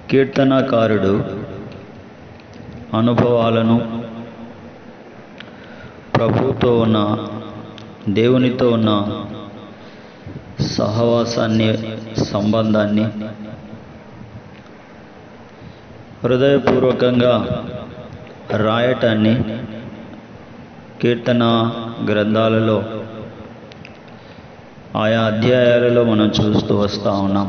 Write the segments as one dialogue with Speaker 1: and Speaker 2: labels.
Speaker 1: కీర్తనాకారుడు అనుభవాలను ప్రభువుతో ఉన్న దేవునితో ఉన్న సహవాసాన్ని సంబంధాన్ని హృదయపూర్వకంగా రాయటాన్ని కీర్తన గ్రంథాలలో ఆయా అధ్యాయాలలో మనం చూస్తూ వస్తూ ఉన్నాం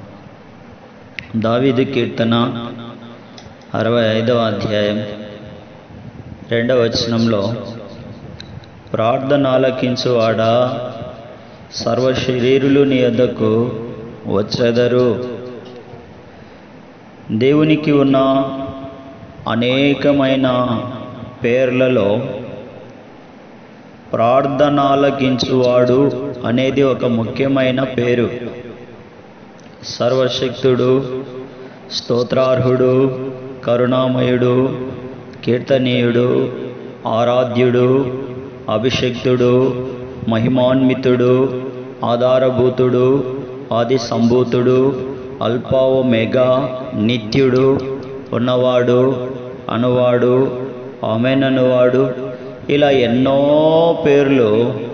Speaker 1: దావీదు కీర్తన అరవై ఐదవ అధ్యాయం రెండవ వచనంలో ప్రార్థన ఆలకించువాడా సర్వ శరీరులు నీ యొద్దకు వచ్చెదరు దేవునికి ఉన్న అనేకమైన పేర్లలో ప్రార్థన ఆలకించువాడు అనేది ఒక ముఖ్యమైన పేరు సర్వశక్తుడు స్తోత్రార్హుడు కరుణామయుడు కీర్తనీయుడు ఆరాధ్యుడు అభిషక్తుడు మహిమాన్వితుడు ఆధారభూతుడు ఆది సంభూతుడు అల్పావ మెగా నిత్యుడు ఉన్నవాడు అనువాడు ఆమెననువాడు ఇలా ఎన్నో పేర్లు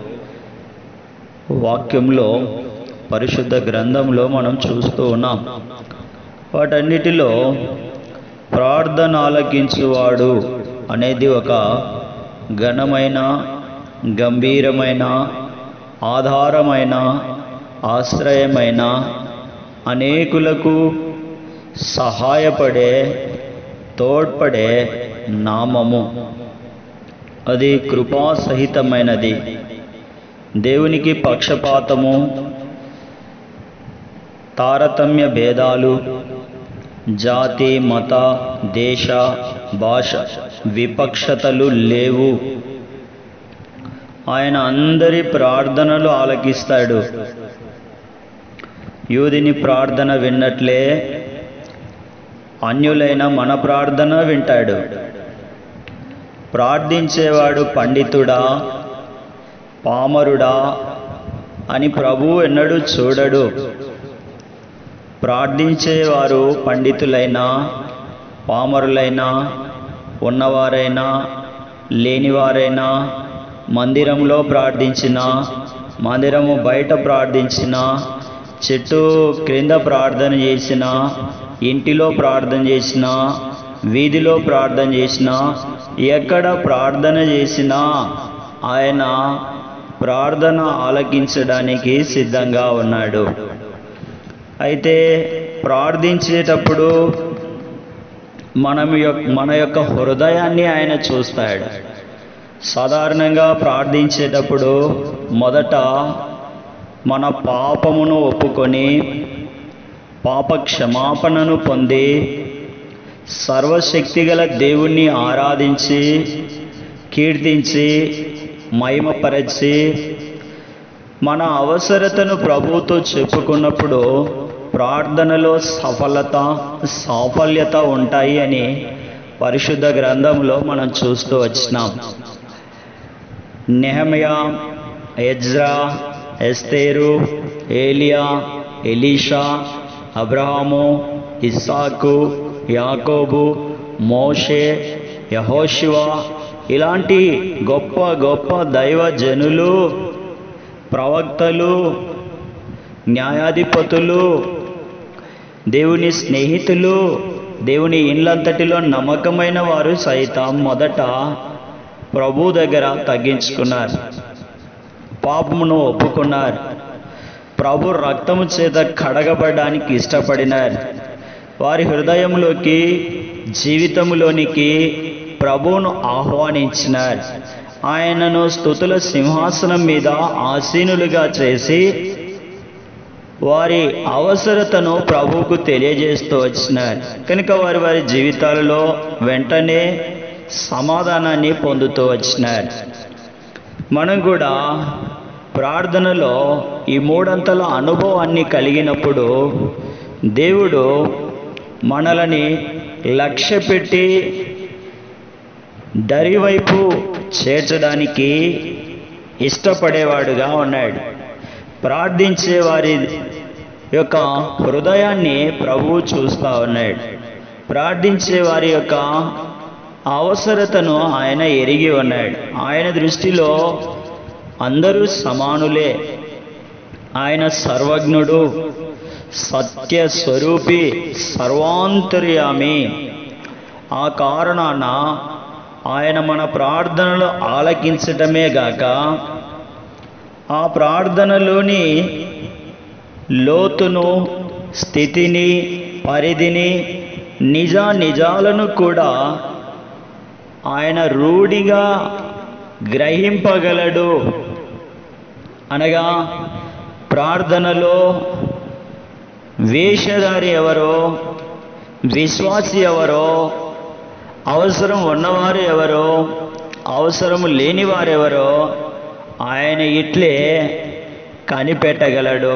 Speaker 1: వాక్యంలో పరిశుద్ధ గ్రంథంలో మనం చూస్తూ ఉన్నాం వాటన్నిటిలో ప్రార్థన ఆలకించువాడు అనేది ఒక ఘనమైన గంభీరమైన ఆధారమైన ఆశ్రయమైన అనేకులకు సహాయపడే తోడ్పడే నామము అది కృపాసహితమైనది దేవునికి పక్షపాతము తారతమ్య భేదాలు జాతి మత దేశ భాష విపక్షతలు లేవు ఆయన అందరి ప్రార్థనలు ఆలకిస్తాడు యూదిని ప్రార్థన విన్నట్లే అన్యులైన మన ప్రార్థన వింటాడు ప్రార్థించేవాడు పండితుడా పామరుడా అని ప్రభువు ఎన్నడూ చూడడు ప్రార్థించేవారు పండితులైనా పామరులైనా ఉన్నవారైనా లేనివారైనా మందిరంలో ప్రార్థించిన మందిరము బయట ప్రార్థించిన చెట్టు క్రింద ప్రార్థన చేసిన ఇంటిలో ప్రార్థన చేసిన వీధిలో ప్రార్థన చేసిన ఎక్కడ ప్రార్థన చేసినా ఆయన ప్రార్థన ఆలకించడానికి సిద్ధంగా ఉన్నాడు అయితే ప్రార్థించేటప్పుడు మనం యొక్క మన యొక్క హృదయాన్ని ఆయన చూస్తాడు సాధారణంగా ప్రార్థించేటప్పుడు మొదట మన పాపమును ఒప్పుకొని పాప క్షమాపణను పొంది సర్వశక్తిగల దేవుణ్ణి ఆరాధించి కీర్తించి మహిమపరచి మన అవసరతను ప్రభువుతో చెప్పుకున్నప్పుడు ప్రార్థనలో సఫలత సాఫల్యత ఉంటాయి అని పరిశుద్ధ గ్రంథంలో మనం చూస్తూ వచ్చినాం నెహమయా ఎజ్రా ఎస్తేరు ఏలియా ఎలీషా అబ్రహాము ఇస్సాకు యాకోబు మోషే యహోశివ ఇలాంటి గొప్ప గొప్ప దైవజనులు ప్రవక్తలు న్యాయాధిపతులు దేవుని స్నేహితులు దేవుని ఇండ్లంతటిలో నమ్మకమైన వారు సైతం మొదట ప్రభు దగ్గర తగ్గించుకున్నారు పాపమును ఒప్పుకున్నారు ప్రభు రక్తము చేత కడగబడడానికి ఇష్టపడినారు వారి హృదయంలోకి జీవితంలోనికి ప్రభువును ఆహ్వానించినారు ఆయనను స్థుతుల సింహాసనం మీద ఆసీనులుగా చేసి వారి అవసరతను ప్రభువుకు తెలియజేస్తూ వచ్చినారు కనుక వారి వారి జీవితాలలో వెంటనే సమాధానాన్ని పొందుతూ వచ్చినారు మనం కూడా ప్రార్థనలో ఈ మూడంతల అనుభవాన్ని కలిగినప్పుడు దేవుడు మనలని లక్ష్య పెట్టి దరివైపు చేర్చడానికి ఇష్టపడేవాడుగా ఉన్నాడు ప్రార్థించే వారి యొక్క హృదయాన్ని ప్రభువు చూస్తూ ఉన్నాడు ప్రార్థించే వారి యొక్క అవసరతను ఆయన ఎరిగి ఉన్నాడు ఆయన దృష్టిలో అందరూ సమానులే ఆయన సర్వజ్ఞుడు సత్య స్వరూపి సర్వాంతర్యామి ఆ కారణాన ఆయన మన ప్రార్థనలు ఆలకించటమే గాక ఆ ప్రార్థనలోని లోతును స్థితిని పరిధిని నిజ నిజాలను కూడా ఆయన రూఢిగా గ్రహింపగలడు అనగా ప్రార్థనలో వేషధారి ఎవరో విశ్వాసి ఎవరో అవసరం ఉన్నవారు ఎవరో అవసరం లేని వారెవరో ఆయన ఇట్లే కనిపెట్టగలడు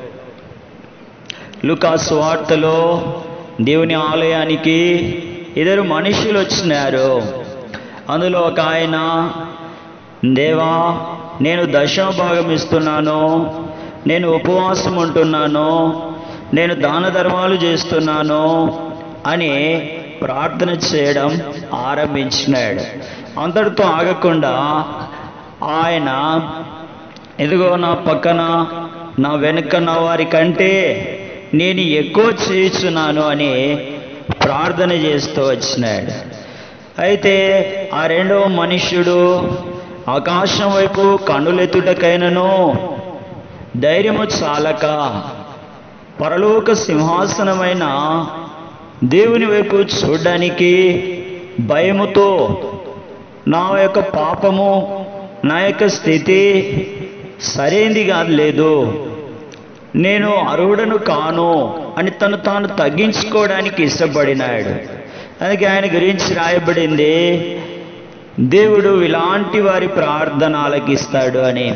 Speaker 1: లుకాస్ వార్తలో దేవుని ఆలయానికి ఇద్దరు మనుషులు వచ్చినారు అందులో ఒక ఆయన దేవా నేను దశమ భాగం ఇస్తున్నాను నేను ఉపవాసం ఉంటున్నాను నేను దాన ధర్మాలు చేస్తున్నాను అని ప్రార్థన చేయడం ఆరంభించినాడు అంతటితో ఆగకుండా ఆయన ఇదిగో నా పక్కన నా వెనుక నా వారి కంటే నేను ఎక్కువ చేస్తున్నాను అని ప్రార్థన చేస్తూ వచ్చినాడు అయితే ఆ రెండవ మనుష్యుడు ఆకాశం వైపు కన్నులెత్తుటకైనను ధైర్యము చాలక పరలోక సింహాసనమైన దేవుని వైపు చూడడానికి భయముతో నా యొక్క పాపము నా యొక్క స్థితి సరైంది కాదు లేదు నేను అర్హుడను కాను అని తను తాను తగ్గించుకోవడానికి ఇష్టపడినాడు అందుకే ఆయన గురించి రాయబడింది దేవుడు ఇలాంటి వారి ప్రార్థన ఆలకిస్తాడు అని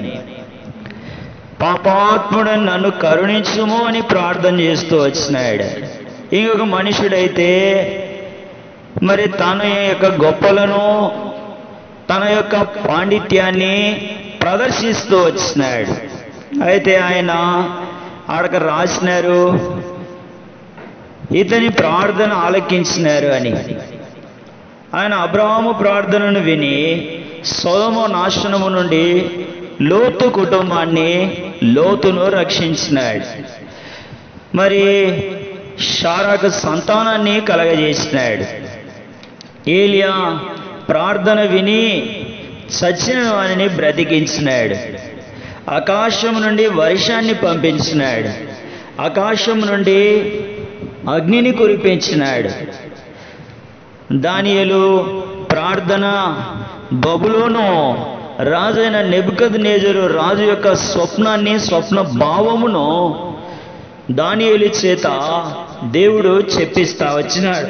Speaker 1: పాపాత్ముడు నన్ను కరుణించుము అని ప్రార్థన చేస్తూ వచ్చినాడు ఇంకొక మనుషుడైతే మరి తన యొక్క గొప్పలను తన యొక్క పాండిత్యాన్ని ప్రదర్శిస్తూ వచ్చినాడు అయితే ఆయన ఆడక రాసినారు ఇతని ప్రార్థన ఆలకించినారు అని ఆయన అబ్రహాము ప్రార్థనను విని సోదము నాశనము నుండి లోతు కుటుంబాన్ని లోతును రక్షించినాడు మరి షారాకు సంతానాన్ని కలగజేసినాడు ఏలియా ప్రార్థన విని చచ్చిన వారిని బ్రతికించినాడు ఆకాశం నుండి వర్షాన్ని పంపించినాడు ఆకాశం నుండి అగ్నిని కురిపించినాడు దానియలు ప్రార్థన బబులోను రాజైన నెబుకద్ నేజరు రాజు యొక్క స్వప్నాన్ని స్వప్న భావమును దానియలు చేత దేవుడు చెప్పిస్తా వచ్చినాడు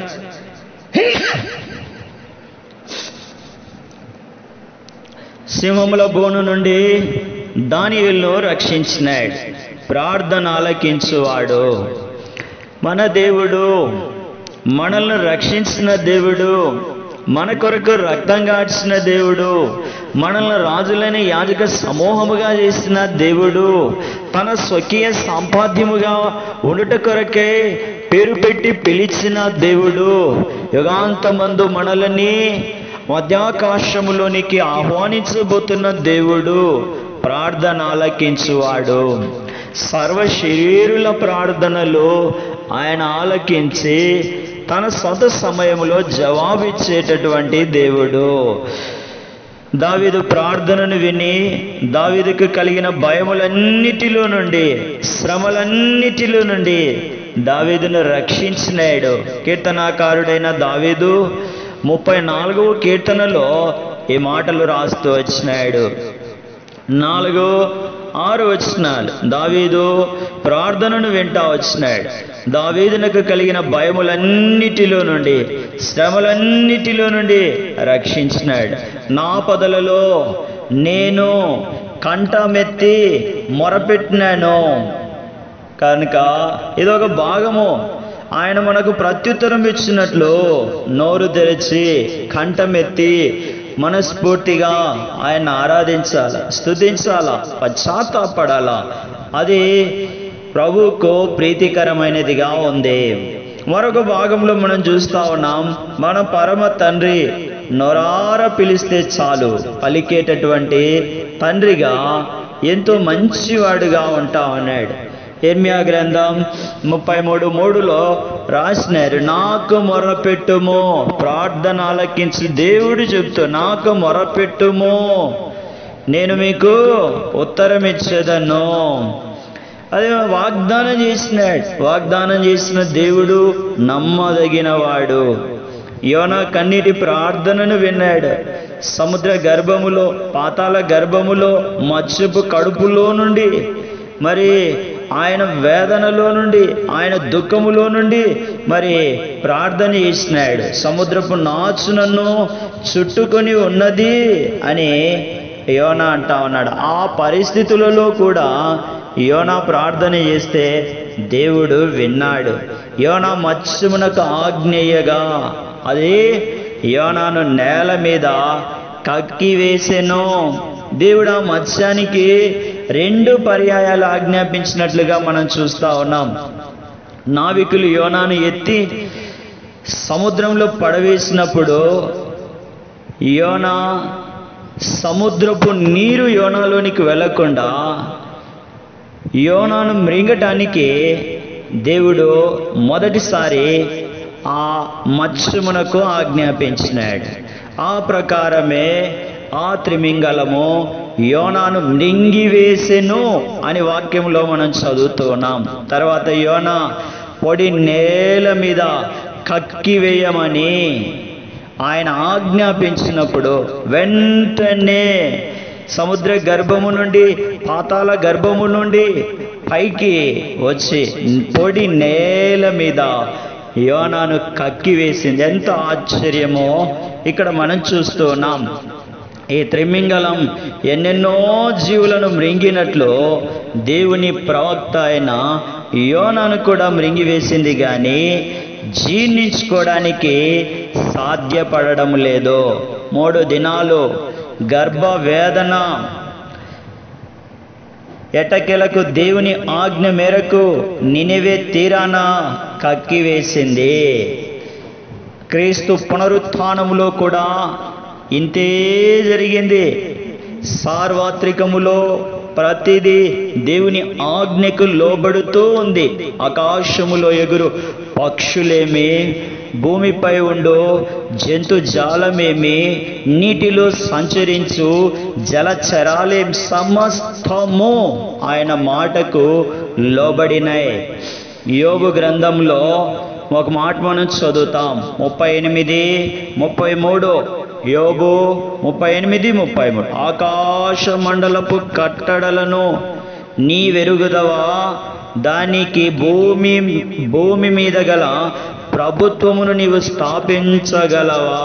Speaker 1: సింహముల బోను నుండి దానియలను రక్షించినాడు ప్రార్థన ఆలకించువాడు మన దేవుడు మనల్ని రక్షించిన దేవుడు మన కొరకు రక్తం కాచిన దేవుడు మనల్ని రాజులైన యాజక సమూహముగా చేసిన దేవుడు తన స్వకీయ సంపాద్యముగా ఉండుట కొరకే పేరు పెట్టి పిలిచిన దేవుడు యుగాంతమందు మనల్ని మధ్యాకాశములోనికి ఆహ్వానించబోతున్న దేవుడు ప్రార్థన ఆలకించువాడు సర్వ శరీరుల ప్రార్థనలు ఆయన ఆలకించి తన సొంత సమయంలో జవాబిచ్చేటటువంటి దేవుడు దావీదు ప్రార్థనను విని దావీదుకు కలిగిన భయములన్నిటిలో నుండి శ్రమలన్నిటిలో నుండి దావీదును రక్షించినాడు కీర్తనాకారుడైన దావీదు ముప్పై నాలుగవ కీర్తనలో ఈ మాటలు రాస్తూ వచ్చినాడు నాలుగు ఆరు వచ్చినాడు దావీదు ప్రార్థనను వింటా వచ్చినాడు దావీదునకు కలిగిన భయములన్నిటిలో నుండి శ్రమలన్నిటిలో నుండి రక్షించినాడు నా పదలలో నేను కంఠమెత్తి మొరపెట్టినాను కనుక ఇదొక భాగము ఆయన మనకు ప్రత్యుత్తరం ఇచ్చినట్లు నోరు తెరిచి కంఠమెత్తి మనస్ఫూర్తిగా ఆయన ఆరాధించాల స్థుతించాలా పశ్చాత్తాపడాలా అది ప్రభువుకు ప్రీతికరమైనదిగా ఉంది మరొక భాగంలో మనం చూస్తా ఉన్నాం మన పరమ తండ్రి నొరార పిలిస్తే చాలు పలికేటటువంటి తండ్రిగా ఎంతో మంచివాడుగా ఉంటా అన్నాడు ఎర్మియా గ్రంథం ముప్పై మూడు మూడులో రాసినారు నాకు మొరపెట్టుము ప్రార్థన ఆలకించి దేవుడు చెప్తూ నాకు మొరపెట్టుము నేను మీకు ఉత్తరం ఇచ్చేదను అదే వాగ్దానం చేసినాడు వాగ్దానం చేసిన దేవుడు నమ్మదగినవాడు యోన కన్నీటి ప్రార్థనను విన్నాడు సముద్ర గర్భములో పాతాల గర్భములో మత్స్యపు కడుపులో నుండి మరి ఆయన వేదనలో నుండి ఆయన దుఃఖములో నుండి మరి ప్రార్థన చేసినాడు సముద్రపు నాచు నన్ను చుట్టుకొని ఉన్నది అని యోనా అంటా ఉన్నాడు ఆ పరిస్థితులలో కూడా యోనా ప్రార్థన చేస్తే దేవుడు విన్నాడు యోనా మత్స్యమునకు ఆజ్ఞేయగా అది యోనాను నేల మీద కక్కి వేసెను దేవుడు ఆ మత్స్యానికి రెండు పర్యాయాలు ఆజ్ఞాపించినట్లుగా మనం చూస్తా ఉన్నాం నావికులు యోనాను ఎత్తి సముద్రంలో పడవేసినప్పుడు యోనా సముద్రపు నీరు యోనాలోనికి వెళ్లకుండా యోనాను మృంగటానికి దేవుడు మొదటిసారి ఆ మత్స్యమునకు ఆజ్ఞాపించినాడు ఆ ప్రకారమే ఆ త్రిమింగళము యోనాను మృంగివేసెను అని వాక్యంలో మనం చదువుతున్నాం తర్వాత యోనా పొడి నేల మీద కక్కివేయమని ఆయన ఆజ్ఞాపించినప్పుడు వెంటనే సముద్ర గర్భము నుండి పాతాల గర్భము నుండి పైకి వచ్చి పొడి నేల మీద యోనాను కక్కి వేసింది ఎంత ఆశ్చర్యమో ఇక్కడ మనం చూస్తూ ఉన్నాం ఈ త్రిమింగళం ఎన్నెన్నో జీవులను మృంగినట్లు దేవుని ప్రవక్త అయిన యోనాను కూడా మృంగివేసింది కానీ జీర్ణించుకోవడానికి సాధ్యపడడం లేదు మూడు దినాలు గర్భ వేదన ఎటకెలకు దేవుని ఆజ్ఞ మేరకు నినివే తీరాన కక్కివేసింది క్రీస్తు పునరుత్థానములో కూడా ఇంతే జరిగింది సార్వత్రికములో ప్రతిదీ దేవుని ఆజ్ఞకు లోబడుతూ ఉంది ఆకాశములో ఎగురు పక్షులేమి భూమిపై ఉండు జంతు జాలమేమి నీటిలో సంచరించు జలచరాలేం సమస్తము ఆయన మాటకు లోబడినాయి యోగు గ్రంథంలో ఒక మాట మనం చదువుతాం ముప్పై ఎనిమిది ముప్పై మూడు యోగు ముప్పై ఎనిమిది ముప్పై మూడు ఆకాశ మండలపు కట్టడలను నీ వెరుగుదవా దానికి భూమి భూమి మీద గల ప్రభుత్వమును నీవు స్థాపించగలవా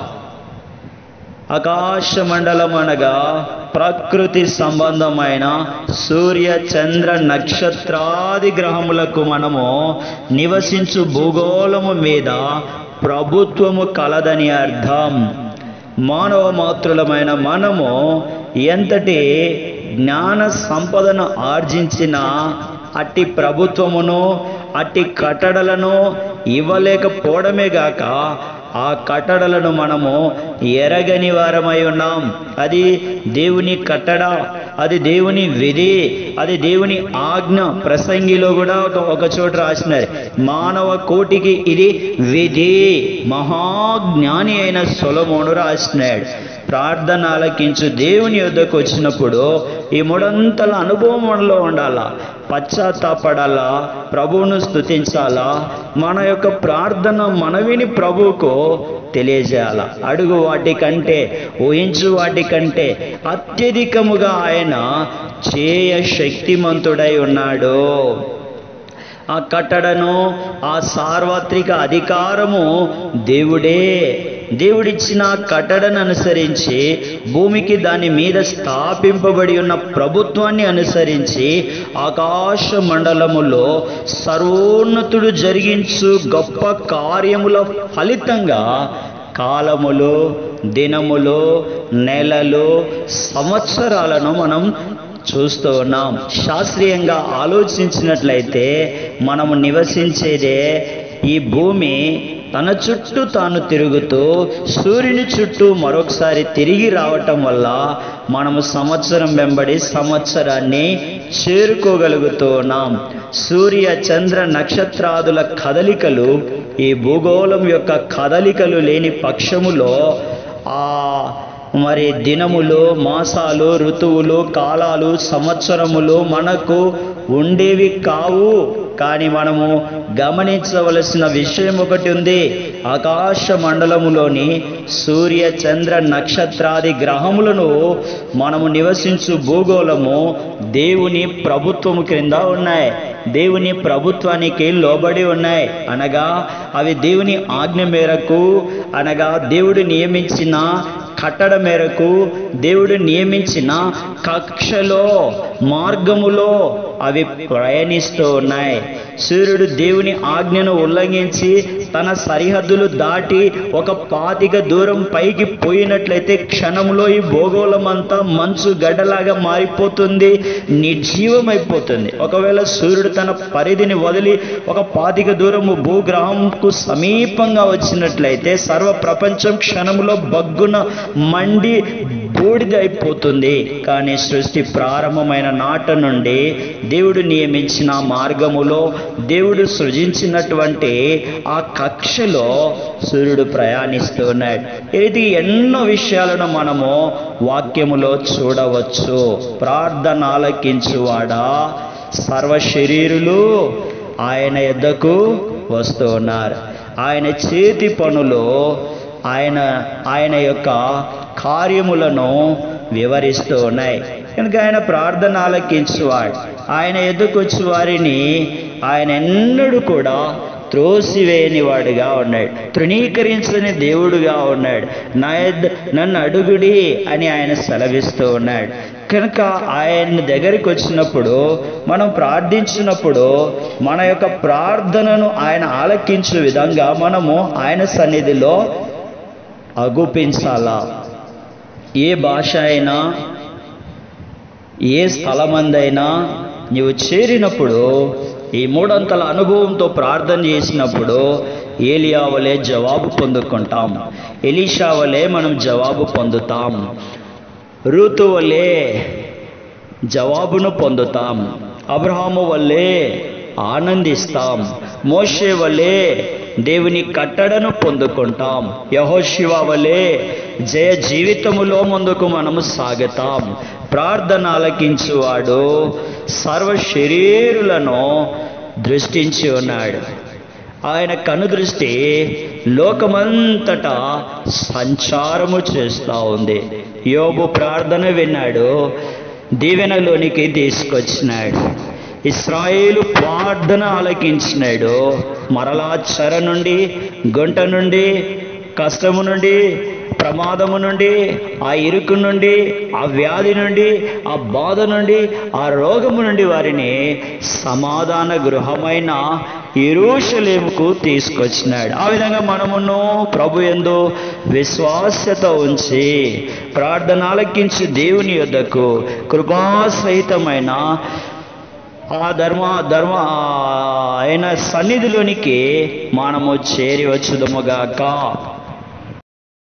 Speaker 1: ఆకాశ మండలం అనగా ప్రకృతి సంబంధమైన సూర్య చంద్ర నక్షత్రాది గ్రహములకు మనము నివసించు భూగోళము మీద ప్రభుత్వము కలదని అర్థం మానవ మాతృలమైన మనము ఎంతటి జ్ఞాన సంపదను ఆర్జించిన అట్టి ప్రభుత్వమును అట్టి కట్టడలను ఇవ్వలేకపోవడమే గాక ఆ కట్టడలను మనము ఎరగని వారమై ఉన్నాం అది దేవుని కట్టడ అది దేవుని విధి అది దేవుని ఆజ్ఞ ప్రసంగిలో కూడా ఒక ఒక చోట రాసినారు మానవ కోటికి ఇది విధి మహాజ్ఞాని అయిన సొలమోను రాసినాడు ప్రార్థన ఆలకించు దేవుని యొద్దకు వచ్చినప్పుడు ఈ మూడంతల అనుభవం మనలో ఉండాలా పశ్చాత్తాపడాలా ప్రభువును స్తుతించాలా మన యొక్క ప్రార్థన మనవిని ప్రభువుకు తెలియజేయాల అడుగు వాటి కంటే ఊహించు వాటి కంటే అత్యధికముగా ఆయన చేయ శక్తిమంతుడై ఉన్నాడు ఆ కట్టడను ఆ సార్వత్రిక అధికారము దేవుడే దేవుడిచ్చిన ఆ కట్టడను అనుసరించి భూమికి దాని మీద స్థాపింపబడి ఉన్న ప్రభుత్వాన్ని అనుసరించి ఆకాశ మండలములో సర్వోన్నతుడు జరిగించు గొప్ప కార్యముల ఫలితంగా కాలములు దినములు నెలలు సంవత్సరాలను మనం చూస్తూ ఉన్నాం శాస్త్రీయంగా ఆలోచించినట్లయితే మనము నివసించేదే ఈ భూమి తన చుట్టూ తాను తిరుగుతూ సూర్యుని చుట్టూ మరొకసారి తిరిగి రావటం వల్ల మనము సంవత్సరం వెంబడి సంవత్సరాన్ని చేరుకోగలుగుతున్నాం సూర్య చంద్ర నక్షత్రాదుల కదలికలు ఈ భూగోళం యొక్క కదలికలు లేని పక్షములో ఆ మరి దినములు మాసాలు ఋతువులు కాలాలు సంవత్సరములు మనకు ఉండేవి కావు కానీ మనము గమనించవలసిన విషయం ఒకటి ఉంది ఆకాశ మండలములోని సూర్య చంద్ర నక్షత్రాది గ్రహములను మనము నివసించు భూగోళము దేవుని ప్రభుత్వము క్రింద ఉన్నాయి దేవుని ప్రభుత్వానికి లోబడి ఉన్నాయి అనగా అవి దేవుని ఆజ్ఞ మేరకు అనగా దేవుడు నియమించిన కట్టడ మేరకు దేవుడు నియమించిన కక్షలో మార్గములో అవి ప్రయాణిస్తూ ఉన్నాయి సూర్యుడు దేవుని ఆజ్ఞను ఉల్లంఘించి తన సరిహద్దులు దాటి ఒక పాతిక దూరం పైకి పోయినట్లయితే క్షణంలో ఈ భూగోళం అంతా మంచు గడ్డలాగా మారిపోతుంది నిర్జీవమైపోతుంది ఒకవేళ సూర్యుడు తన పరిధిని వదిలి ఒక పాతిక దూరము భూగ్రహంకు సమీపంగా వచ్చినట్లయితే సర్వ ప్రపంచం క్షణంలో బగ్గున మండి బూడిద అయిపోతుంది కానీ సృష్టి ప్రారంభమైన నాట నుండి దేవుడు నియమించిన మార్గములో దేవుడు సృజించినటువంటి ఆ కక్షలో సూర్యుడు ప్రయాణిస్తున్నాడు ఇది ఎన్నో విషయాలను మనము వాక్యములో చూడవచ్చు ప్రార్థన ఆలకించువాడా సర్వ శరీరులు ఆయన ఎద్దకు వస్తూ ఉన్నారు ఆయన చేతి పనులు ఆయన ఆయన యొక్క కార్యములను వివరిస్తూ ఉన్నాయి కనుక ఆయన ప్రార్థన ఆలకించువాడు ఆయన ఎదుకొచ్చి వారిని ఆయన ఎన్నడూ కూడా త్రోసివేయని వాడుగా ఉన్నాడు తృణీకరించని దేవుడుగా ఉన్నాడు నా యొద్ద నన్ను అడుగుడి అని ఆయన సెలవిస్తూ ఉన్నాడు కనుక ఆయన దగ్గరికి వచ్చినప్పుడు మనం ప్రార్థించినప్పుడు మన యొక్క ప్రార్థనను ఆయన ఆలకించే విధంగా మనము ఆయన సన్నిధిలో అగుపించాలా ఏ భాష అయినా ఏ స్థలమందైనా నీవు చేరినప్పుడు ఈ మూడంతల అనుభవంతో ప్రార్థన చేసినప్పుడు ఏలియా వలె జవాబు పొందుకుంటాం ఎలీషా వలె మనం జవాబు పొందుతాం ఋతు వలె జవాబును పొందుతాం అబ్రహాము వల్లే ఆనందిస్తాం మోషే వలె దేవుని కట్టడను పొందుకుంటాం యహోశివ వలె జయ జీవితములో ముందుకు మనము సాగుతాం ప్రార్థన ఆలకించువాడు సర్వ శరీరులను దృష్టించి ఉన్నాడు ఆయన కనుదృష్టి లోకమంతటా సంచారము చేస్తూ ఉంది యోబు ప్రార్థన విన్నాడు దీవెనలోనికి తీసుకొచ్చినాడు ఇస్రాయేలు ప్రార్థన ఆలకించినాడు మరలా చెర నుండి గుంట నుండి కష్టము నుండి ప్రమాదము నుండి ఆ ఇరుకు నుండి ఆ వ్యాధి నుండి ఆ బాధ నుండి ఆ రోగము నుండి వారిని సమాధాన గృహమైన ఇరుషలేముకు తీసుకొచ్చినాడు ఆ విధంగా మనమును ప్రభు ఎందు విశ్వాస్యత ఉంచి ప్రార్థన ఆలకించి దేవుని యొద్దకు కృపాసహితమైన ఆ ధర్మ ధర్మ ఆయన సన్నిధిలోనికి మనము చేరి వచ్చుదముగాక